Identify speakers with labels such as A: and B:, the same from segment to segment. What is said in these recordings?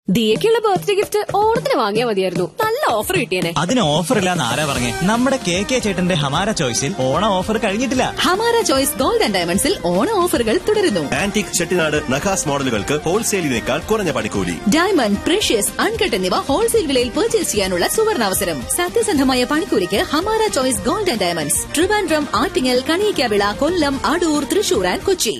A: ദിയക്കുള്ള birthday gift ഓണത്തിന് വാങ്ങിയാൽ മതിയായിരുന്നു നല്ല ഓഫർ കിട്ടിയേനെ
B: അതിന് ഓഫർ ഇല്ലാന്ന് ആരാ പറഞ്ഞേ നമ്മുടെ കെ കെ ചേട്ടന്റെ ഹമാര ചോയ്സിൽ ഓണം ഓഫർ കഴിഞ്ഞിട്ടില്ല
C: ഹമാര ചോയ്സ് ഗോൾഡ് ആൻഡ് ഡയമണ്ട്സിൽ ഓണ ഓഫറുകൾ തുടരുന്നു
D: ആന്റിക് ചെട്ടിനാട് നഖാസ് മോഡലുകൾക്ക് ഹോൾസെയിലിനേക്കാൾ കുറഞ്ഞ പണിക്കൂലി
C: ഡയമണ്ട് പ്രഷ്യസ് അൺകട്ട് എന്നിവ ഹോൾസെയിൽ വിലയിൽ പർച്ചേസ് ചെയ്യാനുള്ള സുവർണാവസരം സത്യസന്ധമായ പണിക്കൂലിക്ക് Hamara choice gold and diamonds Trivandrum Attingal Kaniyakkavila Kollam Adoor Thrissur and Kochi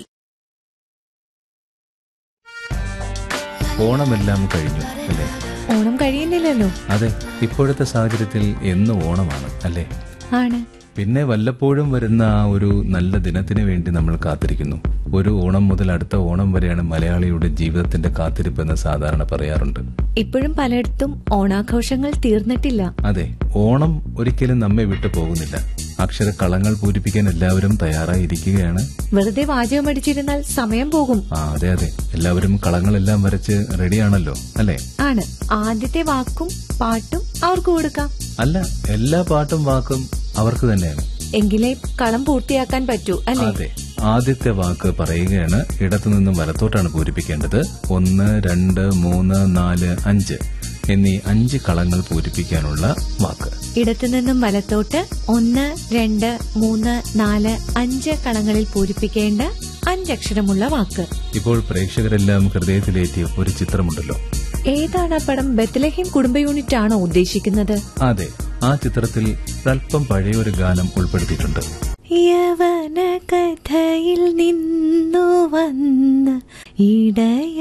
E: ഓണമെല്ലാം കഴിഞ്ഞു അല്ലേ
F: ഓണം കഴിയുന്നില്ലല്ലോ
E: അതെ ഇപ്പോഴത്തെ സാഹചര്യത്തിൽ എന്നും ഓണമാണ് അല്ലേ
F: ആണ്
E: പിന്നെ വല്ലപ്പോഴും വരുന്ന ആ ഒരു നല്ല ദിനത്തിന് വേണ്ടി നമ്മൾ കാത്തിരിക്കുന്നു ഒരു ഓണം മുതൽ അടുത്ത ഓണം വരെയാണ് മലയാളിയുടെ ജീവിതത്തിന്റെ കാത്തിരിപ്പെന്ന് സാധാരണ പറയാറുണ്ട്
F: ഇപ്പോഴും പലയിടത്തും ഓണാഘോഷങ്ങൾ തീർന്നിട്ടില്ല
E: അതെ ഓണം ഒരിക്കലും നമ്മെ വിട്ടു പോകുന്നില്ല അക്ഷര കളങ്ങൾ പൂരിപ്പിക്കാൻ എല്ലാവരും തയ്യാറായിരിക്കുകയാണ്
F: വെറുതെ വാചകം അടിച്ചിരുന്നാൽ സമയം പോകും
E: ആ അതെ അതെ എല്ലാവരും കളങ്ങളെല്ലാം വരച്ച് റെഡിയാണല്ലോ അല്ലേ
F: ആണ് ആദ്യത്തെ വാക്കും പാട്ടും അവർക്ക് കൊടുക്കാം
E: അല്ല എല്ലാ പാട്ടും വാക്കും അവർക്ക് തന്നെയാണ്
F: എങ്കിലേ കളം പൂർത്തിയാക്കാൻ പറ്റൂ അല്ലേ
E: അതെ ആദ്യത്തെ വാക്ക് പറയുകയാണ് ഇടത്തുനിന്നും വലത്തോട്ടാണ് പൂരിപ്പിക്കേണ്ടത് ഒന്ന് രണ്ട് മൂന്ന് നാല് അഞ്ച് എന്നീ അഞ്ച് കളങ്ങൾ പൂരിപ്പിക്കാനുള്ള വാക്ക്
F: ഇടത്തുനിന്നും വലത്തോട്ട് ഒന്ന് രണ്ട് മൂന്ന് നാല് അഞ്ച് കളങ്ങളിൽ പൂരിപ്പിക്കേണ്ട അഞ്ചക്ഷരമുള്ള വാക്ക്
E: ഇപ്പോൾ പ്രേക്ഷകരെല്ലാം ഹൃദയത്തിലേറ്റിയ ഒരു ചിത്രമുണ്ടല്ലോ
F: ഏതാണ് ആ പടം ബത്ലഹീം കുടുംബ യൂണിറ്റ് ആണോ ഉദ്ദേശിക്കുന്നത്
E: അതെ ആ ചിത്രത്തിൽ ഒരല്പം പഴയൊരു ഗാനം ഉൾപ്പെടുത്തിയിട്ടുണ്ട്
F: യവന കഥയിൽ നിന്നു വന്ന ഇടയ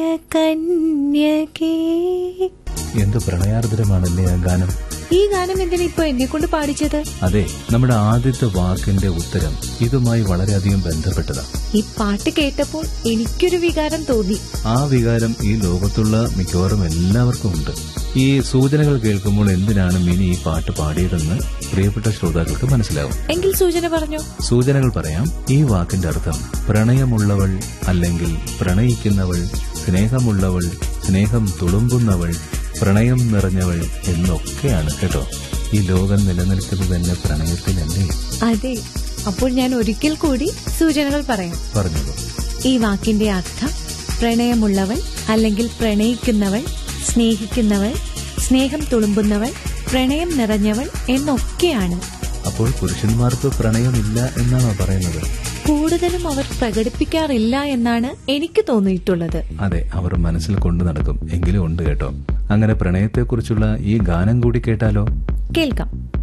F: കന്യകേ
E: എന്ത് പ്രണയാർദ്രമാണല്ലേ ആ ഗാനം
F: ഈ ഗാനം എന്തിനാ ഇപ്പൊ എന്നെ കൊണ്ട് പാടിച്ചത്
E: അതെ നമ്മുടെ ആദ്യത്തെ വാക്കിന്റെ ഉത്തരം ഇതുമായി വളരെയധികം ബന്ധപ്പെട്ടതാണ്
F: ഈ പാട്ട് കേട്ടപ്പോൾ എനിക്കൊരു വികാരം തോന്നി
E: ആ വികാരം ഈ ലോകത്തുള്ള മിക്കവാറും എല്ലാവർക്കും ഉണ്ട് ഈ സൂചനകൾ കേൾക്കുമ്പോൾ എന്തിനാണ് മിനി ഈ പാട്ട് പാടിയതെന്ന് പ്രിയപ്പെട്ട ശ്രോതാക്കൾക്ക് മനസ്സിലാവും
F: എങ്കിൽ സൂചന പറഞ്ഞോ
E: സൂചനകൾ പറയാം ഈ വാക്കിന്റെ അർത്ഥം പ്രണയമുള്ളവൾ അല്ലെങ്കിൽ പ്രണയിക്കുന്നവൾ സ്നേഹമുള്ളവൾ സ്നേഹം തുളുമ്പുന്നവൾ പ്രണയം നിറഞ്ഞവൾ എന്നൊക്കെയാണ് കേട്ടോ ഈ ലോകം നിലനിൽക്കുന്നത് തന്നെ പ്രണയത്തിലല്ലേ
F: അതെ അപ്പോൾ ഞാൻ ഒരിക്കൽ കൂടി സൂചനകൾ പറയാം
E: പറഞ്ഞോളൂ
F: ഈ വാക്കിന്റെ അർത്ഥം പ്രണയമുള്ളവൾ അല്ലെങ്കിൽ പ്രണയിക്കുന്നവൾ സ്നേഹിക്കുന്നവൾ സ്നേഹം തുളുമ്പുന്നവൾ പ്രണയം നിറഞ്ഞവൾ എന്നൊക്കെയാണ്
E: അപ്പോൾ പുരുഷന്മാർക്ക് പ്രണയമില്ല എന്നാണോ പറയുന്നത്
F: കൂടുതലും അവർ പ്രകടിപ്പിക്കാറില്ല എന്നാണ് എനിക്ക് തോന്നിയിട്ടുള്ളത്
E: അതെ അവർ മനസ്സിൽ കൊണ്ടു നടക്കും എങ്കിലും ഉണ്ട് കേട്ടോ അങ്ങനെ പ്രണയത്തെക്കുറിച്ചുള്ള ഈ ഗാനം കൂടി കേട്ടാലോ
F: കേൾക്കാം